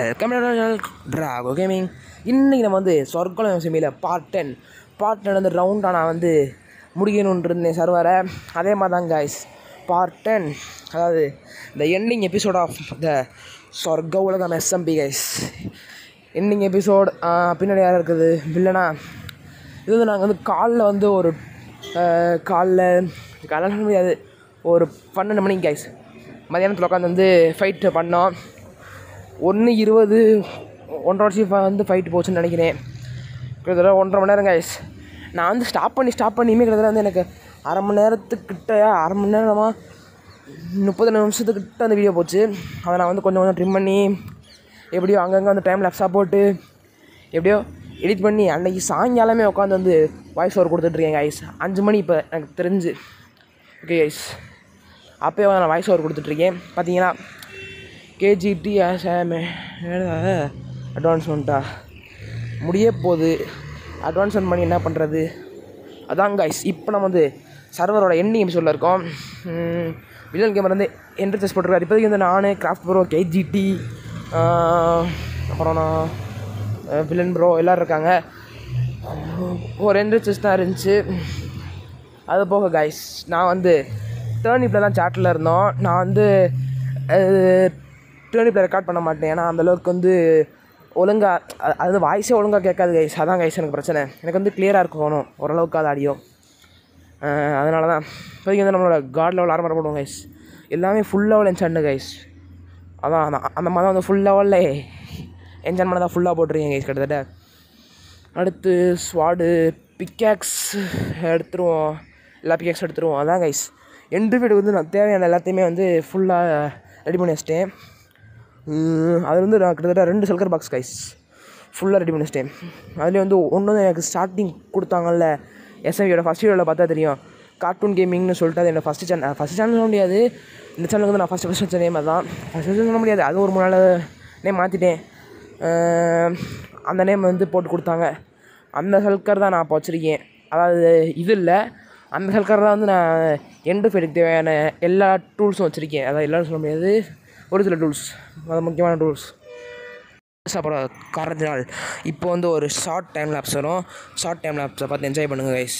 Welcome ட்ராகோ gaming இன்றைக்கி நம்ம வந்து சொர்க்கலம் செமியில் பார்ட் டென் பார்ட் டென் வந்து ரவுண்டாக நான் வந்து முடிக்கணுன்ட்டு இருந்தேன் சர்வரை அதே மாதிரி தான் கைஸ் பார்ட் டென் அதாவது the ending episode of the சொர்க்க உலகம் எஸ்எம்பி கைஸ் எண்டிங் எபிசோட் பின்னாடி யார் இருக்குது வில்லனா இது வந்து நாங்கள் வந்து காலைல வந்து ஒரு காலைல காலைல சொல்ல முடியாது ஒரு பன்னெண்டு மணிக்கு கைஸ் மதியானத்தில் உட்காந்து வந்து ஃபைட்டு பண்ணோம் ஒன்று இருபது ஒன்றரை வருஷம் வந்து ஃபைட்டு போச்சுன்னு நினைக்கிறேன் கிட்டத்தட்ட ஒன்றரை மணி நேரம் கைஸ் நான் வந்து ஸ்டாப் பண்ணி ஸ்டாப் பண்ணியுமே கிட்டத்தட்ட வந்து எனக்கு அரை மணி நேரத்துக்கிட்ட அரை மணி நேரமாக முப்பது நிமிஷத்துக்கிட்ட அந்த வீடியோ போச்சு அதை நான் வந்து கொஞ்சம் கொஞ்சம் ட்ரிம் பண்ணி எப்படியோ அங்கங்கே வந்து டைம் லேப்ஸாக போட்டு எப்படியோ எடிட் பண்ணி அன்னைக்கு சாயங்காலமே உட்காந்து வந்து வாய்ஸ் ஓவர் கொடுத்துட்ருக்கேன் கைஸ் அஞ்சு மணி இப்போ எனக்கு தெரிஞ்சு ஓகே கைஸ் அப்போயே நான் வாய்ஸ் ஓவர் கொடுத்துட்ருக்கேன் பார்த்தீங்கன்னா கேஜிடி அட்வான்ஸ்மெண்ட்டா முடிய போகுது அட்வான்ஸ்மெண்ட் பண்ணி என்ன பண்ணுறது அதான் கைஸ் இப்போ நம்ம வந்து சர்வரோட எண்டிங் எபிசோடில் இருக்கோம் வில்லன் கேமர் வந்து என்ட்ரி செஸ் போட்டிருக்காரு இப்போதைக்கு வந்து நான் கிராஃப்ட் ப்ரோ கேஜிடி அப்புறம் நான் வில்லன் ப்ரோ எல்லோரும் இருக்காங்க ஒரு என்ட்ரி செஸ் தான் இருந்துச்சு அது போக கைஸ் நான் வந்து டேர்னிப்பில் தான் சாட்டில் இருந்தோம் நான் வந்து டேர்னிப்பில் ரெக்கார்ட் பண்ண மாட்டேன் ஏன்னா அந்தளவுக்கு வந்து ஒழுங்காக அது வாய்ஸே ஒழுங்காக கேட்காது கைஸ் அதான் கைஸ் எனக்கு பிரச்சனை எனக்கு வந்து கிளியராக இருக்கணும் ஓரளவுக்கு அது ஆடியோ அதனால தான் இப்போதைக்கு வந்து நம்மளோட காட் லெவல் ஆரம்பம் போடுவோம் கைஸ் எல்லாமே ஃபுல் லெவல் என்சாண்டு கைஸ் அதான் அந்த அந்த மாதிரி வந்து ஃபுல் லெவலில் என்ஜாய் பண்ண தான் ஃபுல்லாக போட்டிருக்கேன் கைஸ் கிட்டத்தட்ட அடுத்து ஸ்வாடு பிக்கேக்ஸ் எடுத்துருவோம் எல்லா பிக்கேக்ஸ் எடுத்துருவோம் அதான் கைஸ் எண்டு வீடு வந்து நான் தேவையான எல்லாத்தையுமே வந்து ஃபுல்லாக ரெடி பண்ணி வச்சிட்டேன் அது வந்து நான் கிட்டத்தட்ட ரெண்டு சல்கர் பாக்ஸ் கைஸ் ஃபுல்லாக ரெடி பண்ணி வச்சிட்டேன் அதுலேயும் வந்து ஒன்று வந்து எனக்கு ஸ்டார்டிங் கொடுத்தாங்கல்ல எஸ்எம்வியோட ஃபஸ்ட் வீடியோவில் பார்த்தா தெரியும் கார்ட்டூன் கேமிங்னு சொல்லிட்டு அது என்னோட ஃபஸ்ட்டு சேனல் ஃபஸ்ட் சேனல் சொல்ல முடியாது இந்த சேனலுக்கு வந்து நான் ஃபஸ்ட்டு ஃபஸ்ட் வச்ச நேம் அதான் ஃபஸ்ட் சொல்ல முடியாது அது ஒரு மூணு நாள் நேம் மாற்றிட்டேன் அந்த நேம் வந்து போட்டு கொடுத்தாங்க அந்த சல்கர் தான் நான் இப்போ வச்சுருக்கேன் அதாவது இது இல்லை அந்த சல்கர் தான் வந்து நான் எண்டு ஃபைடுக்கு தேவையான எல்லா டூல்ஸும் வச்சுருக்கேன் அதாவது எல்லோரும் சொல்ல முடியாது ஒரு சில டூல்ஸ் அது முக்கியமான டூல்ஸ் அப்புறம் காரணத்தினால் இப்போ வந்து ஒரு ஷார்ட் டைம் லேப்ஸ் வரும் ஷார்ட் டைம் லேப்ஸை பார்த்து என்ஜாய் பண்ணுங்கள் கைஸ்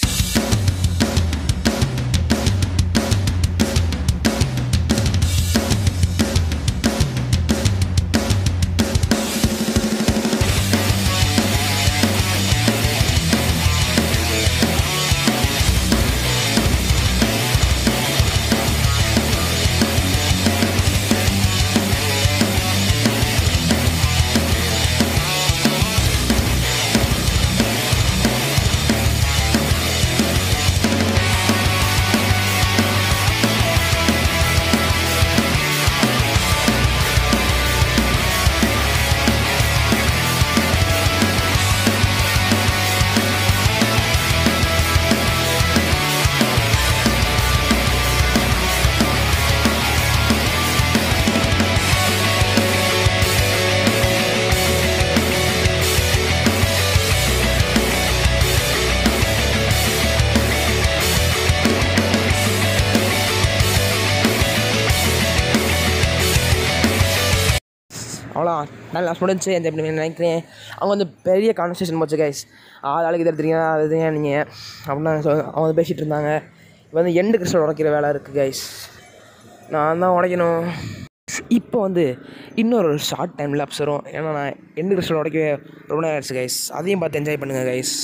அவ்வளோ நல்லா முடிஞ்சு என்ஜாய் பண்ணி நினைக்கிறேன் அவங்க வந்து பெரிய கான்வர்சேஷன் போச்சு கைஸ் ஆள் ஆளுக்கு இது எடுத்துறீங்க அது இது நீங்கள் அப்படின்னு சொல் அவங்க வந்து பேசிகிட்டு இருந்தாங்க இப்போ வந்து எண்டு கிறிஸ்டல் உடைக்கிற வேலை இருக்குது கைஸ் நான் தான் உடைக்கணும் இப்போ வந்து இன்னொரு ஷார்ட் டைம் லேப்ஸ் வரும் ஏன்னா நான் எண்டு கிறிஸ்டல் உடைக்கவே ரொம்ப நேரம் ஆயிடுச்சு கைஸ் அதையும் பார்த்து என்ஜாய் பண்ணுங்கள் கைஸ்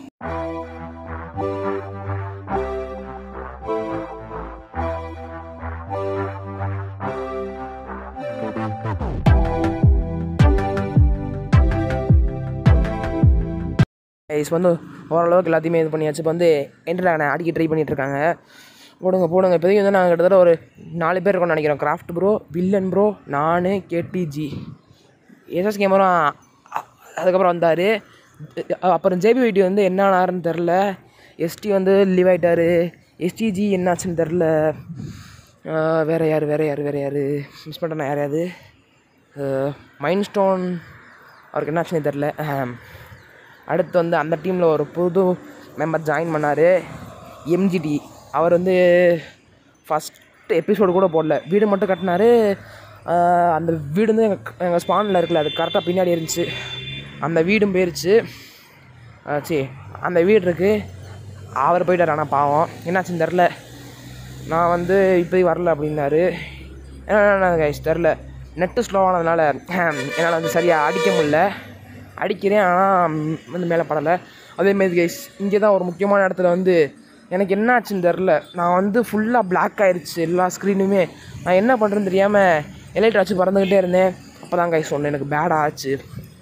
கைஸ் வந்து ஓரளவுக்கு எல்லாத்தையுமே இது பண்ணியாச்சு இப்போ வந்து என்ட்ராகனை அடிக்க ட்ரை பண்ணிகிட்ருக்காங்க போடுங்க போடுங்க இப்போதைக்கு வந்து நாங்கள் கிட்டத்தட்ட ஒரு நாலு பேர் இருக்கோம்னு நினைக்கிறோம் கிராஃப்ட் ப்ரோ வில்லன் ப்ரோ நான் கேடிஜி எஸ்எஸ் கேமரும் அதுக்கப்புறம் வந்தார் அப்புறம் ஜேபி வைட்டி வந்து என்ன ஆனாருன்னு தெரில எஸ்டி வந்து லீவ் ஆகிட்டார் எஸ்டிஜி என்னாச்சுன்னு தெரில வேறு யார் வேறு யார் வேறு யார் மிஸ் பண்ணுறேன் யாரையாது மைண்ட் ஸ்டோன் அவருக்கு என்னாச்சுன்னு தெரில அடுத்து வந்து அந்த டீமில் ஒரு புது மெம்பர் ஜாயின் பண்ணார் எம்ஜிடி அவர் வந்து ஃபஸ்ட் எபிசோடு கூட போடல வீடு மட்டும் கட்டினார் ஆஹ் அந்த வீடு வந்து எங்கள் எங்கள் ஸ்பானில் இருக்குல்ல அது கரெக்டாக பின்னாடி இருந்துச்சு அந்த வீடும் போயிருச்சு சரி அந்த வீடு இருக்குது அவர் போயிட்டார் ஆனால் பாவம் என்னாச்சுன்னு தெரில நான் வந்து இப்போதைக்கு வரல அப்படின்னாரு என்ன கைஸ் தெரில நெட்டு ஸ்லோவானதுனால என்னால் வந்து சரியாக அடிக்க முடியல அடிக்கிறேன் ஆனால் வந்து மேலே படலை அதேமாரி கைஸ் இங்கே தான் ஒரு முக்கியமான இடத்துல வந்து எனக்கு என்ன ஆச்சுன்னு தெரில நான் வந்து ஃபுல்லாக பிளாக் ஆயிடுச்சு எல்லா ஸ்க்ரீனுமே நான் என்ன பண்ணுறேன்னு தெரியாமல் எலைட் வச்சு பறந்துக்கிட்டே இருந்தேன் அப்போ தான் கைஸ் ஒன்று எனக்கு பேடாக ஆச்சு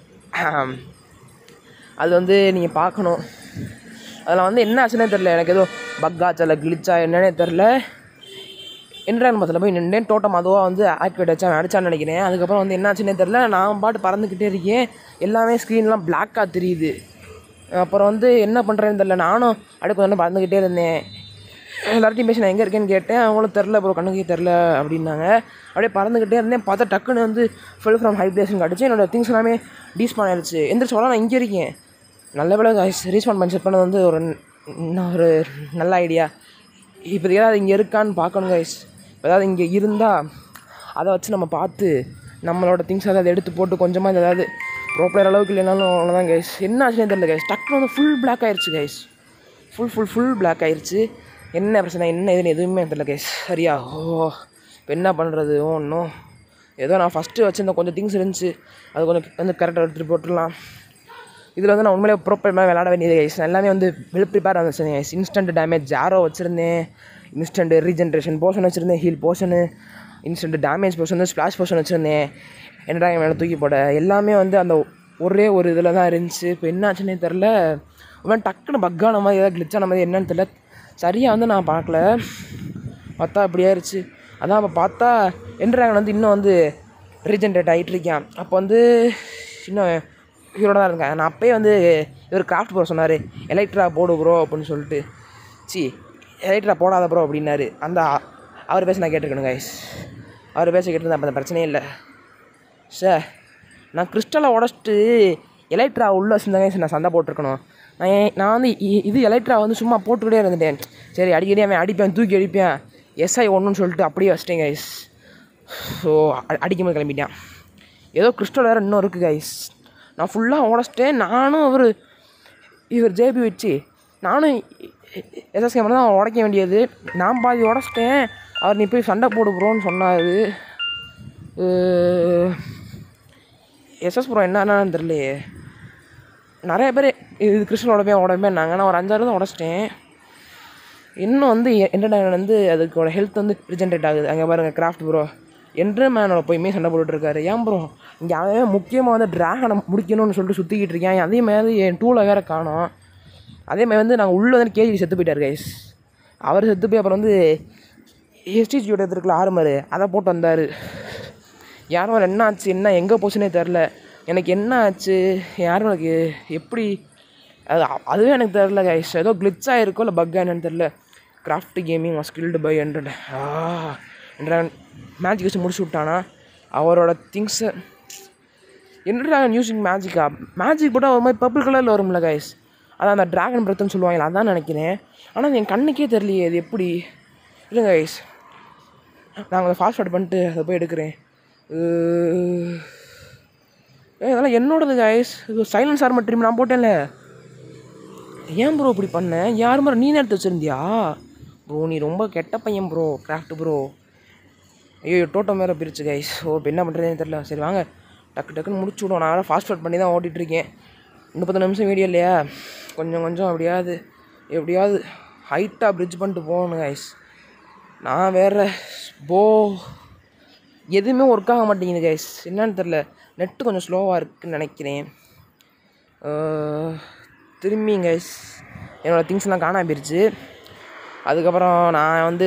அது வந்து நீங்கள் பார்க்கணும் அதில் வந்து என்ன ஆச்சுன்னே தெரில எனக்கு ஏதோ பக்காச்சா இல்லை கிளிச்சா என்னன்னே தெரில என்ட்ரான் பஸ்ஸில் போய் நின்றேன் டோட்டம் அதுவாக வந்து ஆக்டிவேட் வச்சா அடிச்சான்னு நினைக்கிறேன் அதுக்கப்புறம் வந்து என்னாச்சுன்னே தெரில நான் பாட்டு பறந்துக்கிட்டே இருக்கேன் எல்லாமே ஸ்க்ரீன்லாம் பிளாக்காக தெரியுது அப்புறம் வந்து என்ன பண்ணுறேன்னு தெரில நானும் அப்படியே கொஞ்ச நேரம் பறந்துக்கிட்டே இருந்தேன் எல்லார்ட்டையும் பேசி நான் எங்கே இருக்கேன்னு கேட்டேன் அவங்களும் தெரில ப்ரோ கண்ணுக்கே தெரில அப்படின்னாங்க அப்படியே பறந்துக்கிட்டே இருந்தேன் பார்த்தா டக்குன்னு வந்து ஃபுல் ஃப்ரம் ஹைப்ரேஷன் கிடச்சி என்னோட திங்ஸ் எல்லாமே டீஸ்பான் ஆயிடுச்சு எந்திரிச்சு வரலாம் நான் இங்கே இருக்கேன் நல்ல வேலை ரீஸ்பான் பண்ணி செட் பண்ணது வந்து ஒரு ந- ஒரு நல்ல ஐடியா இப்போ ஏதாவது இங்கே இருக்கான்னு பார்க்கணும் கைஸ் ஏதாவது இங்கே இருந்தால் அதை வச்சு நம்ம பார்த்து நம்மளோட திங்ஸ் ஏதாவது எடுத்து போட்டு கொஞ்சமாக ஏதாவது ப்ரோப்ளர் அளவுக்கு இல்லைனாலும் அவ்வளோதான் கைஸ் என்ன ஆச்சுன்னே தெரியல கைஸ் டக்குனு வந்து ஃபுல் பிளாக் ஆயிடுச்சு guys full full full black ஆயிடுச்சு என்ன பிரச்சனை என்ன இதுன்னு எதுவுமே தெரியல கைஸ் சரியா ஓ இப்போ என்ன பண்ணுறது ஒன்றும் ஏதோ நான் ஃபஸ்ட்டு வச்சிருந்த கொஞ்சம் திங்ஸ் இருந்துச்சு அது கொஞ்சம் வந்து கரெக்டாக எடுத்துகிட்டு போட்டுடலாம் இதில் வந்து நான் உண்மையிலே ப்ரோப்பர் மாதிரி விளாட வேண்டியது கைஸ் நான் எல்லாமே வந்து வெல் ப்ரிப்பேர் வச்சுருந்தேன் கைஸ் இன்ஸ்டன்ட் டேமேஜ் ஜாரோ வச்சுருந்தேன் இன்ஸ்டன்ட் ரீஜென்ரேஷன் போர்ஷன் வச்சுருந்தேன் heal potion instant damage potion splash potion வச்சுருந்தேன் என்னடா என் மேலே தூக்கி போட எல்லாமே வந்து அந்த ஒரே ஒரு இதில் தான் இருந்துச்சு இப்போ என்ன ஆச்சுன்னே தெரில இவன் டக்குன்னு பக்கான மாதிரி ஏதாவது கிளிச்சான மாதிரி என்னன்னு தெரில சரியாக வந்து நான் பார்க்கல பார்த்தா இப்படி ஆயிடுச்சு அதான் அப்போ பார்த்தா என்ட்ராகன் வந்து இன்னும் வந்து ரீஜென்ரேட் ஆகிட்டு இருக்கான் அப்போ வந்து இன்னும் ஹீரோட தான் இருக்கேன் நான் அப்பயே வந்து இவர் கிராஃப்ட் ப்ரோ சொன்னார் எலக்ட்ரா போடு ப்ரோ அப்படின்னு சொல்லிட்டு சி எலக்ட்ரா போடாத ப்ரோ அப்படின்னாரு அந்த அவர் பேச நான் கேட்டிருக்கணும் கைஸ் அவர் பேச கேட்டிருந்தா அப்போ அந்த பிரச்சனையே இல்லை சார் நான் கிறிஸ்டலை உடச்சிட்டு எலக்ட்ரா உள்ளே வச்சுருந்தாங்க நான் சண்டை போட்டிருக்கணும் நான் ஏன் நான் வந்து இ- இது எலக்ட்ரா வந்து சும்மா போட்டுக்கிட்டே இருந்துட்டேன் சரி அடிக்கடி அவன் அடிப்பேன் தூக்கி அடிப்பேன் எஸ்ஐ ஒன்றுன்னு சொல்லிட்டு அப்படியே வச்சிட்டேன் கைஸ் ஸோ அடிக்கும்போது கிளம்பிட்டான் ஏதோ கிறிஸ்டல் வேறு இன்னும் இருக்குது கைஸ் நான் ஃபுல்லாக உடச்சிட்டேன் நானும் அவர் இவர் ஜேபி வச்சு நானும் எஸ்எஸ் கேமரா தான் உடைக்க வேண்டியது நான் பாதி உடச்சிட்டேன் அவர் நீ போய் சண்டை போடு ப்ரோன்னு சொன்னார் எஸ்எஸ் ப்ரோ என்னன்னு தெரியலையே நிறைய பேர் இது கிருஷ்ணனோட போய் உடம்பேன்னாங்க நான் ஒரு அஞ்சாறு தான் உடச்சிட்டேன் இன்னும் வந்து என்டர்டைன் வந்து அதுக்கோட ஹெல்த் வந்து ரிஜென்ரேட் ஆகுது அங்கே பாருங்கள் கிராஃப்ட் ப்ரோ என்டர் மேனோட போயுமே சண்டை போட்டுட்டு இருக்காரு ஏன் ப்ரோ இங்கே அவன் முக்கியமாக வந்து ட்ராகனை முடிக்கணும்னு சொல்லிட்டு சுற்றிக்கிட்டு இருக்கேன் அதே மாதிரி என் டூலை வேறு காணோம் அதே மாதிரி வந்து நாங்கள் உள்ளே வந்து கேஜி செத்து போயிட்டார் கைஸ் அவர் செத்து போய் அப்புறம் வந்து எஸ்டிஜியோட இருக்குல்ல ஆறுமாரு அதை போட்டு வந்தார் யாரும் என்ன ஆச்சு என்ன எங்கே போச்சுன்னே தெரில எனக்கு என்ன ஆச்சு யாரும் எனக்கு எப்படி அது அதுவே எனக்கு தெரில கைஸ் ஏதோ glitch ஆகிருக்கோ இல்லை பக் என்னன்னு தெரில craft gaming skilled by hundred ஆ என்ற மேஜிக் வச்சு முடிச்சு விட்டானா அவரோட திங்ஸை என்னடா யூஸிங் மேஜிக்கா மேஜிக் போட்டால் ஒரு மாதிரி பர்பிள் கலரில் வரும்ல கைஸ் அதான் அந்த ட்ராகன் பிரத்துன்னு சொல்லுவாங்களே அதான் நினைக்கிறேன் ஆனால் அது என் கண்ணுக்கே தெரியலையே இது எப்படி இல்லைங்க கைஸ் நான் அதை ஃபாஸ்ட் பண்ணிட்டு அதை போய் எடுக்கிறேன் அஹ் ஏய், இதெல்லாம் என்னோடது கைஸ் இது சைலன்ஸ் ஆர்மர் ட்ரீம் நான் போட்டேன்ல ஏன் ப்ரோ இப்படி பண்ண யார் மாதிரி நீ எடுத்து வச்சுருந்தியா ப்ரோ நீ ரொம்ப கெட்ட பையன் ப்ரோ கிராஃப்ட் ப்ரோ ஐயோ டோட்டம் வேறு பிரிச்சு கைஸ் ஓ இப்போ என்ன பண்ணுறதுன்னு தெரில சரி வாங்க டக்கு டக்குன்னு முடிச்சு விடுவோம் நான் வேறு ஃபாஸ்ட் ஃபுட் பண்ணி தான் ஓட்டிகிட்டு இருக்கேன் முப்பது நிமிஷம் வீடியோ இல்லையா கொஞ்சம் கொஞ்சம் எப்படியாவது எப்படியாவது ஹைட்டாக பிரிட்ஜ் பண்ணிட்டு போகணும் கைஸ் நான் வேறு போ எதுவுமே ஒர்க் ஆக மாட்டேங்குது கைஸ் என்னன்னு தெரில நெட்டு கொஞ்சம் ஸ்லோவாக இருக்குன்னு நினைக்கிறேன் அஹ், திரும்பி கைஸ் என்னோடய திங்ஸ்லாம் காணாம போயிருச்சு அதுக்கப்புறம் நான் வந்து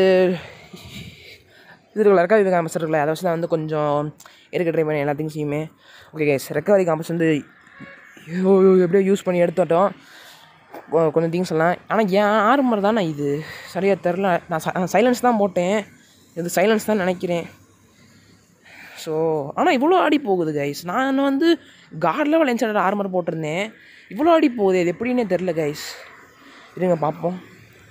இது இருக்குல்ல ரெக்கவரி காம்பஸ் இருக்குல்ல அதை வச்சு நான் வந்து கொஞ்சம் எடுக்க ட்ரை பண்ணேன் எல்லா திங்ஸையுமே ஓகே கைஸ் ரெக்கவரி காம்பஸ் வந்து ஐயோ, ஐயோ, எப்படியோ யூஸ் பண்ணி எடுத்துட்டோம் கொ- கொஞ்சம் திங்ஸ் எல்லாம் ஆனால் ஏன் ஆர்மர் தானே இது சரியாக தெரில நான் சைலன்ஸ் தான் போட்டேன் இது சைலன்ஸ் தான் நினைக்கிறேன் ஸோ ஆனால் இவ்வளோ அடி போகுது கைஸ் நான் வந்து காட் லெவல் என்சைடர் ஆர்மர் போட்டிருந்தேன் இவ்வளோ அடி போகுது இது எப்படின்னே தெரில கைஸ் இருங்க பார்ப்போம்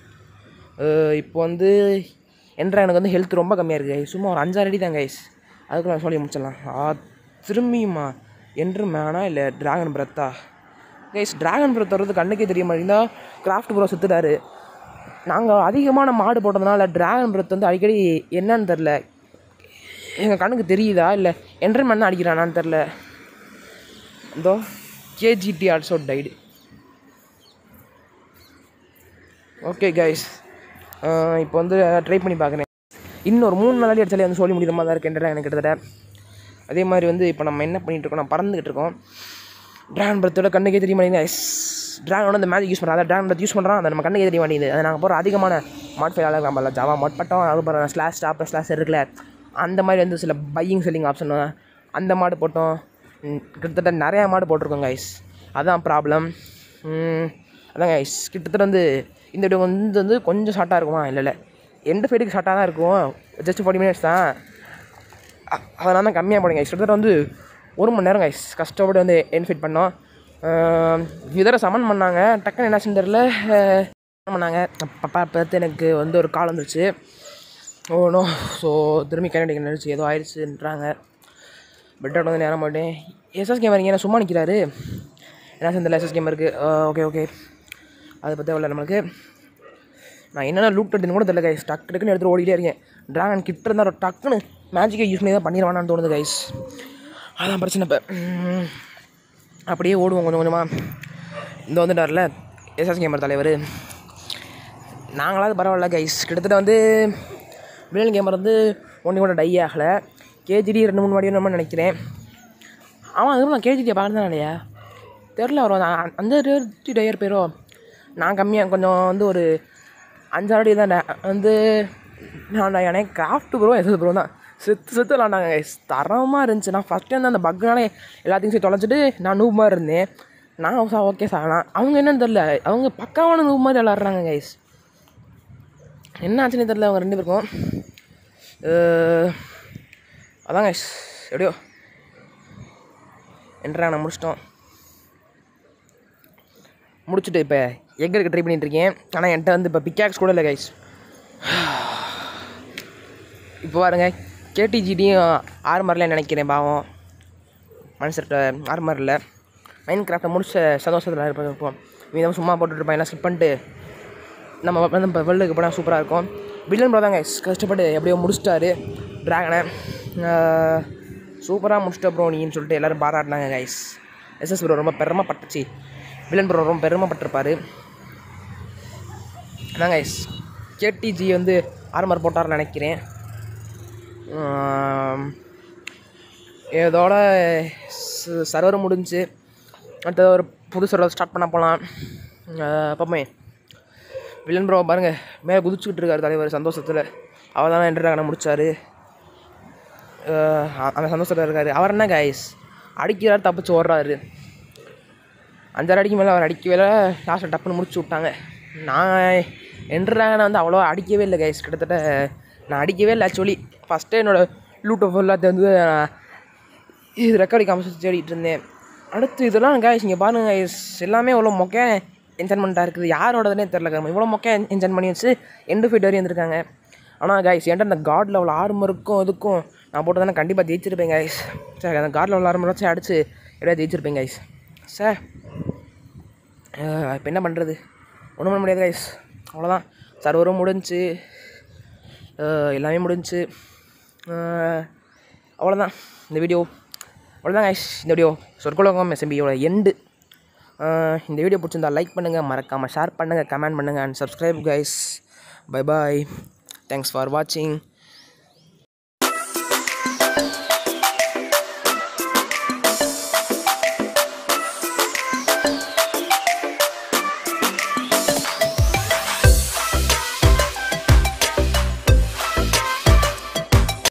அஹ் இப்போ வந்து என்ற எனக்கு வந்து ஹெல்த் ரொம்ப கம்மியாக இருக்குது கைஸ் சும்மா ஒரு அஞ்சாறு அடி தான் கைஸ் அதுக்குள்ள சொல்லி முடிச்சிடலாம் ஆ திரும்பியுமா என்று மேனா இல்லை ட்ராகன் பிரத்தா கைஸ் ட்ராகன் பிரத் வர்றது கண்ணுக்கே தெரிய மாட்டேங்குதா கிராஃப்ட் ப்ரோ சுற்றுட்டாரு நாங்கள் அதிகமான மாடு போட்டதுனால ட்ராகன் பிரத் வந்து அடிக்கடி என்னன்னு தெரில எங்கள் கண்ணுக்கு தெரியுதா இல்லை என்ட்ரன்மெண்ட் அடிக்கிறானான்னு தெரில இதோ கேஜிடி ஆல்சோ டைடு ஓகே கைஸ் இப்போ வந்து ட்ரை பண்ணி பார்க்குறேன் இன்னொரு மூணு நாள் அடிச்சாலே வந்து சொல்லி முடியுற மாதிரி தான் இருக்குன்றா எனக்கு கிட்டத்தட்ட அதே மாதிரி வந்து இப்போ நம்ம என்ன பண்ணிகிட்டு இருக்கோம் நான் பறந்துக்கிட்டு இருக்கோம் ட்ராகன் பிரத்தோட கண்ணுக்கே தெரிய மாட்டேங்குது எஸ் ட்ராகனோட இந்த மேஜிக் யூஸ் பண்ணுறோம் அதை ட்ராகன் பிரத் யூஸ் பண்ணுறோம் அதை நம்ம கண்ணுக்கே தெரிய மாட்டேங்குது அதை நாங்கள் போகிற அதிகமான மாட்ஃபைலாக நம்மள ஜாவா மாட் பட்டோம் அதுக்கப்புறம் ஸ்லாஷ் ஸ்டாப் ஸ்லாஷ் இருக்குல்ல அந்த மாதிரி வந்து சில பையிங் செல்லிங் ஆப்ஷன் அந்த மாடு போட்டோம் ம், கிட்டத்தட்ட நிறையா மாடு போட்டிருக்கோம் கைஸ் அதான் ப்ராப்ளம் அதான் கைஸ் கிட்டத்தட்ட வந்து இந்த வீடியோ வந்து வந்து கொஞ்சம் ஷார்ட்டாக இருக்குமா இல்லை இல்லை எண்டு ஃபைட்டுக்கு ஷார்ட்டாக தான் இருக்கும் ஜஸ்ட் ஃபார்ட்டி மினிட்ஸ் தான் அ- அதனால தான் கம்மியாக போடுங்க கிட்டத்தட்ட வந்து ஒரு மணி நேரம் கைஸ் கஷ்டப்பட்டு வந்து என்ஃபிட் பண்ணோம் இதர சமன் பண்ணாங்க டக்குன்னு என்னாச்சுன்னு தெரில பண்ணாங்க அப்பா பார்த்து எனக்கு வந்து ஒரு கால் வந்துருச்சு ஓனோ ஸோ திரும்பி கனடிக்கு நினச்சி ஏதோ ஆயிடுச்சுன்றாங்க பெட் அவுட் வந்து நேரம் மாட்டேன் எஸ்எஸ் கேமர் என்ன சும்மா நிற்கிறாரு என்ன செந்தில் எஸ்எஸ் கேமருக்கு ஓகே ஓகே அதை பற்றி அவ்வளோ நம்மளுக்கு நான் என்னென்ன லூட் எடுத்துன்னு கூட தெரியல கைஸ் டக்கு டக்குன்னு எடுத்துகிட்டு ஓடிட்டே இருக்கேன் ட்ராகன் கிட்ட இருந்தால் ஒரு டக்குன்னு மேஜிக்கை யூஸ் பண்ணி தான் பண்ணிடுவானான்னு தோணுது கைஸ் அதான் பிரச்சனை இப்போ உம், அப்படியே ஓடுவோம் கொஞ்சம் கொஞ்சமாக இந்த வந்துட்டார்ல எஸ்எஸ் கேமர் தலைவர் நாங்களாவது பரவாயில்ல கைஸ் கிட்டத்தட்ட வந்து வில்லன் கேமர் வந்து ஒன்று கூட டை ஆகலை கேஜிடி ரெண்டு மூணு வாடி நம்ம நினைக்கிறேன் ஆமாம் அதுக்கப்புறம் நான் கேஜிடியை பார்க்குறதா இல்லையா தெரில வரும் அந்த- அந்த ரேட்டி டயர் பேரோ நான் கம்மியாக கொஞ்சம் வந்து ஒரு அஞ்சாறு அடி தான் டே- வந்து நான் எனக்கு கிராஃப்ட் ப்ரோ எது ப்ரோ தான் செத்து செத்து விளாண்டாங்க guys. தரமாக இருந்துச்சு நான் ஃபஸ்ட் டைம் அந்த பக்குனாலே எல்லாத்தையும் சேர்த்து தொலைச்சிட்டு நான் நூப் மாதிரி இருந்தேன் நான் சார் ஓகே சார் நான் அவங்க என்னன்னு தெரில அவங்க பக்காவான நூப் மாதிரி விளாட்றாங்க கைஸ் என்ன ஆச்சுன்னு தெரில அவங்க ரெண்டு பேருக்கும் அஹ், அதான் கைஸ் எப்படியோ என்றா நான் முடிச்சிட்டோம் முடிச்சுட்டு இப்போ எக் எடுக்க ட்ரை பண்ணிட்டு இருக்கேன் ஆனால் என்கிட்ட வந்து இப்போ பிக்காக்ஸ் கூட இல்லை கைஸ் இப்போ பாருங்க கேடிஜிடியும் ஆர்மரில் நினைக்கிறேன் பாவம் மனுஷர்கிட்ட ஆர்மர் இல்லை மைண்ட் கிராஃப்டை முடிச்ச சந்தோஷத்தில் இருப்போம் இவன் சும்மா போட்டுட்ருப்பான் எல்லாம் ஸ்கிப் பண்ணிட்டு நம்ம வந்து இப்போ வெள்ளுக்கு போனால் சூப்பராக இருக்கும் வில்லன் ப்ரோ தாங்க கஷ்டப்பட்டு எப்படியோ முடிச்சிட்டாரு ட்ராகனை சூப்பராக முடிச்சிட்ட ப்ரோ நீன்னு சொல்லிட்டு எல்லோரும் பாராட்டினாங்க கைஸ் எஸ்எஸ் ப்ரோ ரொம்ப பெருமைப்பட்டுச்சு வில்லன் ப்ரோ ரொம்ப பெருமைப்பட்டிருப்பாரு அதான் கைஸ் கேடிஜி வந்து ஆர்மர் போட்டார்னு நினைக்கிறேன் ஆம், இதோட சர்வர் முடிஞ்சு அடுத்தது ஒரு புது சர்வர் ஸ்டார்ட் பண்ண போகலாம் பார்ப்போமே வில்லன் ப்ரோ பாருங்கள் மேலே குதிச்சுக்கிட்டு இருக்காரு தலைவர் சந்தோஷத்தில் அவர் தானே என்ட்ராகனை முடிச்சாரு அஹ் அந்த சந்தோஷத்தில் இருக்காரு அவர் என்ன கைஸ் அடிக்கிறாரு தப்பிச்சு ஓடுறாரு அஞ்சாறு அடிக்கு மேலே அவர் அடிக்கவே இல்லை லாஸ்ட்டில் டப்புன்னு முடிச்சு விட்டாங்க நான் என்ட்ராகனை வந்து அவ்வளோவா அடிக்கவே இல்லை கைஸ் கிட்டத்தட்ட நான் அடிக்கவே இல்லை ஆக்சுவலி ஃபஸ்ட்டே என்னோடய லூட்டோ ஃபுல்லாக வந்து நான் இது ரெக்கார்டி காமிச்சு தேடிட்டு இருந்தேன் அடுத்து இதெல்லாம் கைஸ் இங்கே பாருங்க கைஸ் எல்லாமே இவ்வளோ மொக்க என்ஜாய்மெண்ட்டாக இருக்குது யாரோடதுனே தெரில கைஸ் இவ்வளோ மொக்க என்ஜாய் பண்ணி வச்சு எண்டு ஃபைட் வரையும் வந்திருக்காங்க ஆனால் கைஸ் என்கிட்ட அந்த காட் லெவல் ஆர்மருக்கும் இதுக்கும் நான் போட்டதானே கண்டிப்பாக ஜெயிச்சிருப்பேன் கைஸ் சரி அந்த காட் லெவல் ஆர்மர் வச்சு அடிச்சு எப்படியா ஜெயிச்சிருப்பேன் கைஸ் சார் இப்போ என்ன பண்ணுறது ஒன்றும் பண்ண முடியாது கைஸ் அவ்வளோதான் சர்வரும் முடிஞ்சுச்சு அஹ் எல்லாமே முடிஞ்சுச்சு அஹ் அவ்வளோதான் இந்த வீடியோ அவ்வளோதான் கைஸ் இந்த வீடியோ சொற்குலகம் எஸ்எம்பியோட எண்டு இந்த வீடியோ பிடிச்சிருந்தா லைக் பண்ணுங்கள் மறக்காமல் ஷேர் பண்ணுங்கள் கமெண்ட் பண்ணுங்கள் and subscribe guys bye bye thanks for வாட்சிங்